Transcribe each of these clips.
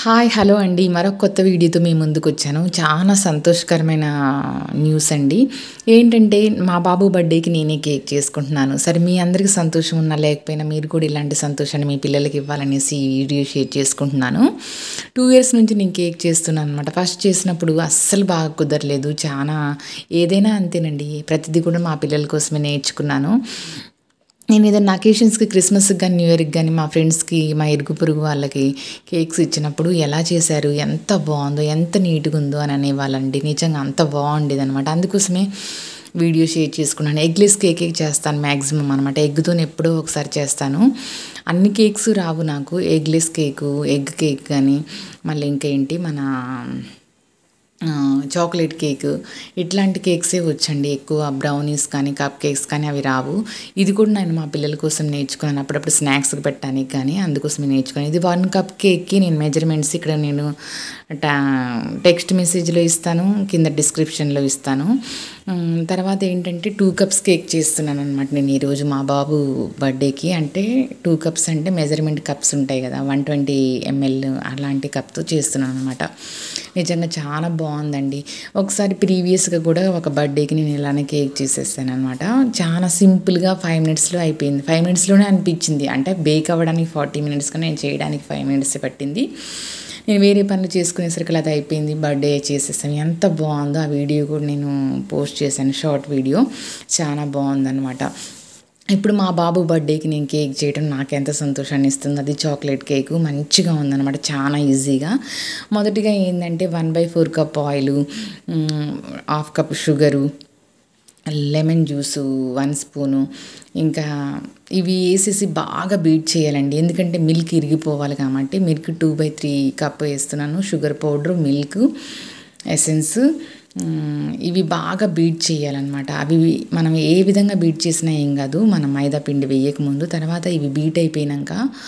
hi hello అండి మరొక కొత్త వీడియోతో మీ ముందుకు వచ్చాను చాలా సంతోషకరమైన న్యూస్ అండి ఏంటంటే మా బాబు బర్త్డేకి నేనే కేక్ చేసుకుంటున్నాను సరే మీ అందరికీ సంతోషం ఉన్నా లేకపోయినా మీరు కూడా ఇలాంటి సంతోషాన్ని మీ పిల్లలకి ఇవ్వాలనేసి ఈ వీడియో షేర్ చేసుకుంటున్నాను టూ ఇయర్స్ నుంచి నేను కేక్ చేస్తున్నాను అనమాట ఫస్ట్ చేసినప్పుడు అస్సలు బాగా కుదరలేదు చాలా ఏదైనా అంతేనండి ప్రతిదీ కూడా మా పిల్లల కోసమే నేర్చుకున్నాను నేను ఏదైనా అకేషన్స్కి క్రిస్మస్కి కానీ న్యూ ఇయర్కి కానీ మా ఫ్రెండ్స్కి మా ఇరుగు పొరుగు వాళ్ళకి కేక్స్ ఇచ్చినప్పుడు ఎలా చేశారు ఎంత బాగుందో ఎంత నీట్గా ఉందో అని అనేవాళ్ళండి నిజంగా అంత బాగుండేది అనమాట అందుకోసమే వీడియో షేర్ చేసుకున్నాను ఎగ్లెస్ కేకే చేస్తాను మ్యాక్సిమం అనమాట ఎగ్తో ఎప్పుడో ఒకసారి చేస్తాను అన్ని కేక్స్ రావు నాకు ఎగ్లెస్ కేకు ఎగ్ కేక్ కానీ మళ్ళీ ఇంకా ఏంటి మన చాక్లెట్ కేక్ ఇట్లాంటి కేక్సే వచ్చండి ఎక్కువ బ్రౌనీస్ కానీ కప్ కేక్స్ కానీ అవి రావు ఇది కూడా నేను మా పిల్లల కోసం నేర్చుకున్నాను అప్పుడప్పుడు స్నాక్స్కి పెట్టడానికి కానీ అందుకోసం నేర్చుకున్నాను ఇది వన్ కప్ కేక్కి నేను మెజర్మెంట్స్ ఇక్కడ నేను టెక్స్ట్ మెసేజ్లో ఇస్తాను కింద డిస్క్రిప్షన్లో ఇస్తాను తర్వాత ఏంటంటే టూ కప్స్ కేక్ చేస్తున్నాను అనమాట నేను ఈరోజు మా బాబు బర్త్డేకి అంటే టూ కప్స్ అంటే మెజర్మెంట్ కప్స్ ఉంటాయి కదా వన్ ట్వంటీ ఎంఎల్ అలాంటి కప్తో చేస్తున్నాను అనమాట నిజంగా చాలా బాగుందండి ఒకసారి ప్రీవియస్గా కూడా ఒక బర్త్డేకి నేను ఇలానే కేక్ చేసేసాను అనమాట చాలా సింపుల్గా ఫైవ్ మినిట్స్లో అయిపోయింది ఫైవ్ మినిట్స్లోనే అనిపించింది అంటే బేక్ అవ్వడానికి ఫార్టీ మినిట్స్గా నేను చేయడానికి ఫైవ్ మినిట్స్ పట్టింది నేను వేరే పనులు చేసుకునేసరికి అది అయిపోయింది బర్త్డే చేసేసాను ఎంత బాగుందో ఆ వీడియో కూడా నేను పోస్ట్ చేశాను షార్ట్ వీడియో చాలా బాగుందన్నమాట ఇప్పుడు మా బాబు బర్త్డేకి నేను కేక్ చేయడం నాకు ఎంత సంతోషాన్ని ఇస్తుంది అది చాక్లెట్ కేక్ మంచిగా ఉందన్నమాట చాలా ఈజీగా మొదటిగా ఏంటంటే one by four cup oil half cup sugar lemon juice one spoon ఇంకా ఇవి వేసేసి బాగా బీట్ చేయాలండి ఎందుకంటే మిల్క్ ఇరిగిపోవాలి కాబట్టి milk two by three cup వేస్తున్నాను షుగర్ పౌడర్ మిల్క్ ఎసెన్స్ ఇవి బాగా బీట్ చేయాలన్నమాట అవి మనం ఏ విధంగా బీట్ చేసినా ఏం కాదు మనం మైదా పిండి వేయకముందు తర్వాత ఇవి బీట్ అయిపోయినాక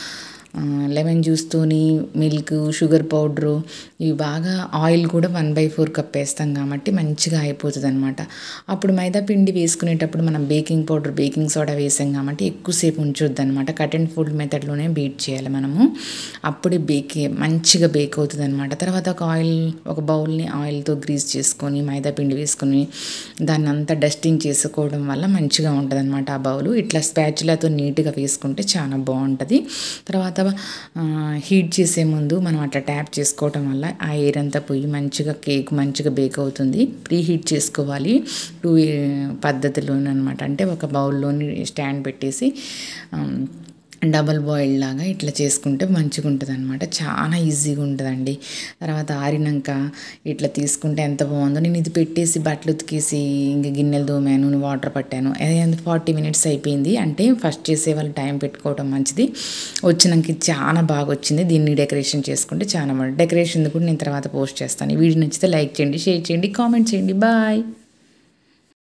లెమన్ జ్యూస్తోని మిల్క్ షుగర్ పౌడరు ఇవి బాగా ఆయిల్ కూడా వన్ బై ఫోర్ కప్ వేస్తాం కాబట్టి మంచిగా అయిపోతుంది అనమాట అప్పుడు మైదా పిండి వేసుకునేటప్పుడు మనం బేకింగ్ పౌడర్ బేకింగ్ సోడా వేసాం కాబట్టి ఎక్కువసేపు ఉంచొద్దు అనమాట కట్ అండ్ ఫుడ్ మెథడ్లోనే బీట్ చేయాలి మనము అప్పుడే బేక్ మంచిగా బేక్ అవుతుంది అనమాట తర్వాత ఒక ఆయిల్ ఒక బౌల్ని ఆయిల్తో గ్రీస్ చేసుకొని మైదా పిండి వేసుకొని దాన్ని అంతా డస్టింగ్ చేసుకోవడం వల్ల మంచిగా ఉంటుంది అనమాట ఆ బౌల్ ఇట్లా స్పాచులాతో నీట్గా వేసుకుంటే చాలా బాగుంటుంది తర్వాత హీట్ చేసే ముందు మనం అట్లా ట్యాప్ చేసుకోవటం వల్ల ఆ ఎయిర్ అంతా పోయి మంచిగా కేక్ మంచిగా బేక్ అవుతుంది ప్రీ హీట్ చేసుకోవాలి టూ పద్ధతిలోనమాట అంటే ఒక బౌల్లోని స్టాండ్ పెట్టేసి డబల్ బాయిల్ లాగా ఇట్లా చేసుకుంటే మంచిగా ఉంటుంది అనమాట చాలా ఈజీగా ఉంటుందండి తర్వాత ఆరినాక ఇట్లా తీసుకుంటే ఎంత బాగుందో నేను ఇది పెట్టేసి బట్టలు ఉతికేసి ఇంకా గిన్నెలు దోమాను వాటర్ పట్టాను అది ఫార్టీ మినిట్స్ అయిపోయింది అంటే ఫస్ట్ చేసే వాళ్ళు టైం పెట్టుకోవడం మంచిది వచ్చినాక చాలా బాగా వచ్చింది దీన్ని డెకరేషన్ చేసుకుంటే చాలా బాగుంది డెకరేషన్ కూడా నేను తర్వాత పోస్ట్ చేస్తాను ఈ వీడియో నచ్చితే లైక్ చేయండి షేర్ చేయండి కామెంట్ చేయండి బాయ్